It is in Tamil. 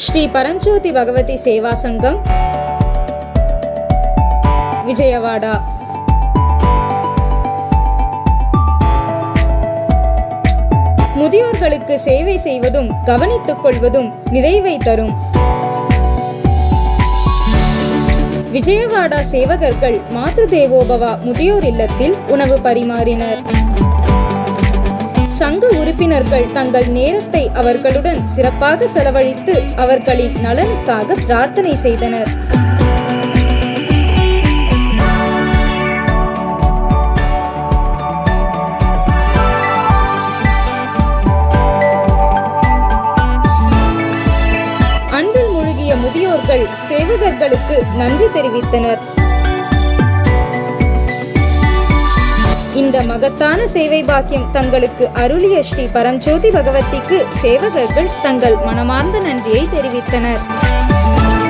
ஸ்ரீ பரஞ்சோதி பகவதி சேவா சங்கம் விஜயவாடா முதியோர்களுக்கு சேவை செய்வதும் கவனித்துக் கொள்வதும் நிறைவை தரும் விஜயவாடா சேவகர்கள் மாத்ரு தேவோபவா முதியோர் இல்லத்தில் உணவு பரிமாறினர் சங்க உறுப்பினர்கள் தங்கள் நேரத்தை அவர்களுடன் சிறப்பாக செலவழித்து அவர்களின் நலனுக்காக பிரார்த்தனை செய்தனர் அன்பில் மூழ்கிய முதியோர்கள் சேவகர்களுக்கு நன்றி தெரிவித்தனர் இந்த மகத்தான சேவை பாக்கியம் தங்களுக்கு அருளிய ஸ்ரீ பரஞ்சோதி பகவதிக்கு சேவகர்கள் தங்கள் மனமார்ந்த நன்றியை தெரிவித்தனர்